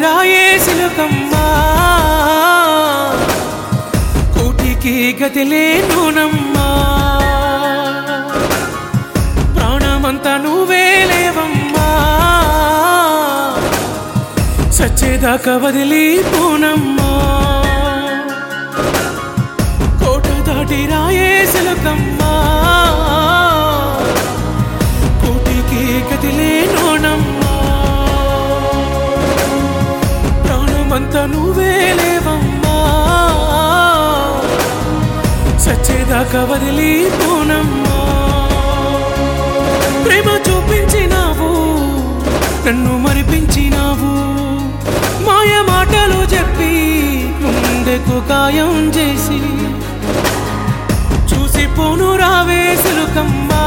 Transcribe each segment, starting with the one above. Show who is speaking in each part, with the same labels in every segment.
Speaker 1: రాయే సిలుకమ్మా కోటికి గతిలే నూనమ్మా ప్రాణమంతా నువ్వే లేవమ్మా సచ్చేదాకా వదిలి పోనమ్మా కోట దాటి రాయే సిలుకమ్మా కోటికి గతిలే నోనమ్మా ప్రాణమంతా నువ్వే లేవమ్మా సచ్చేదాకా వదిలి పోనమ్మా ప్రేమ చూపించినావు నన్ను మరిపించినావు మాయ మాటలు చెప్పి గుండెకు గాయం చేసి చూసిపోను రావే సిలుకమ్మా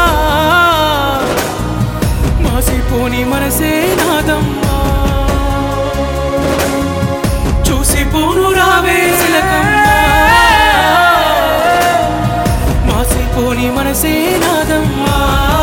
Speaker 1: మాసిపోని మనసే నాదమ్మా చూసిపోను రావే సిలకమ్మా మాసిపోని మనసే నాదమ్మా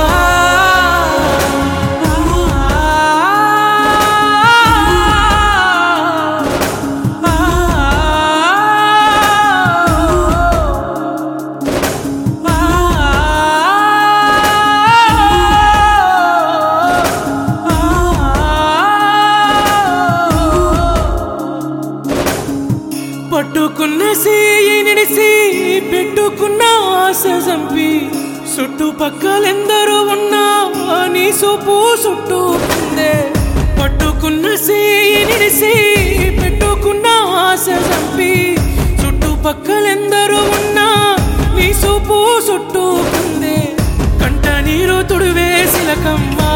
Speaker 1: పట్టుకున్న సీయి నిడిసి పెట్టుకున్న ఆశ చంపి చుట్టుపక్కలెందరూ ఉన్నా నీ సూపు చుట్టుకుందే పట్టుకున్న సీయి నిడిసి పెట్టుకున్న ఆశ చంపి చుట్టుపక్కలెందరూ ఉన్నా నీ సూపు చుట్టుకుందే కంట నీరు తుడివేసిలకమ్మా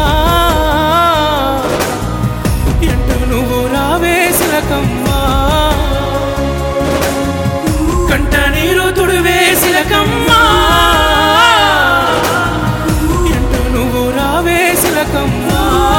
Speaker 1: ఎంట నువ్వు రావేసిలకమ్మా కంట నీరు తుడివేసిలకమ్మా ఎంట నువ్వు రావేసిలకమ్మా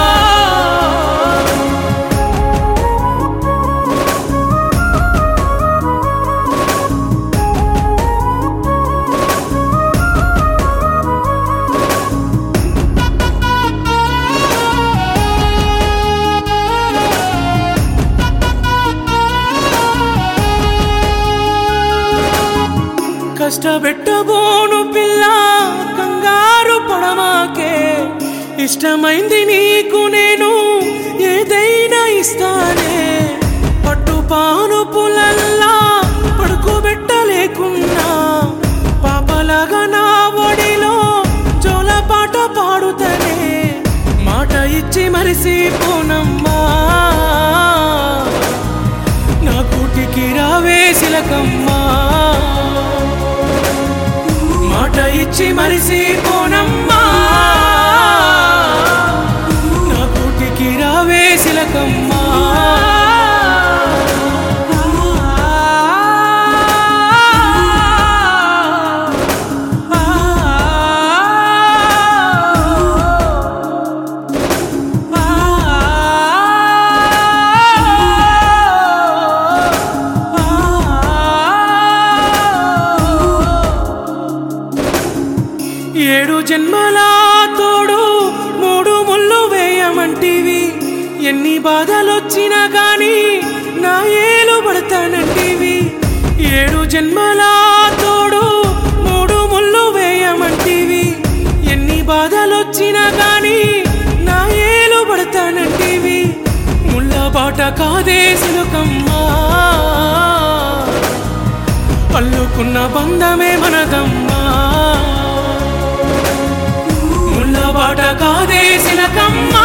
Speaker 1: కష్టపెట్టబోను పిల్ల కంగారు పడమాకే ఇష్టమైంది నీకు నేను ఏదైనా ఇస్తానే పట్టుపాను పులల్లా పడుకోబెట్టలేకున్నా పాపలాగా నా ఒడిలో జోలపాట పాడుతనే మాట ఇచ్చి మరిసిపోనమ్మా నా కూటికి రావేసిలకమ్మా మాట ఇచ్చి మరిసి పోనమ్మా నా కూటికి రావేసిలకమ్మా ఏడు జన్మల తోడు మూడు ముళ్ళు వేయమంటివి ఎన్ని బాధలొచ్చినా గాని నా ఏలు పడతానంటివి ఏడు జన్మల తోడు మూడు ముళ్ళు వేయమంటివి ఎన్ని బాధలొచ్చినా గాని నా ఏలు పడతానంటివి ముళ్ళ బాట కాదే సిలుకమ్మా అల్లుకున్న బంధమే మనదమ్మా ముళ్ళ బాట కాదే సిలకమ్మ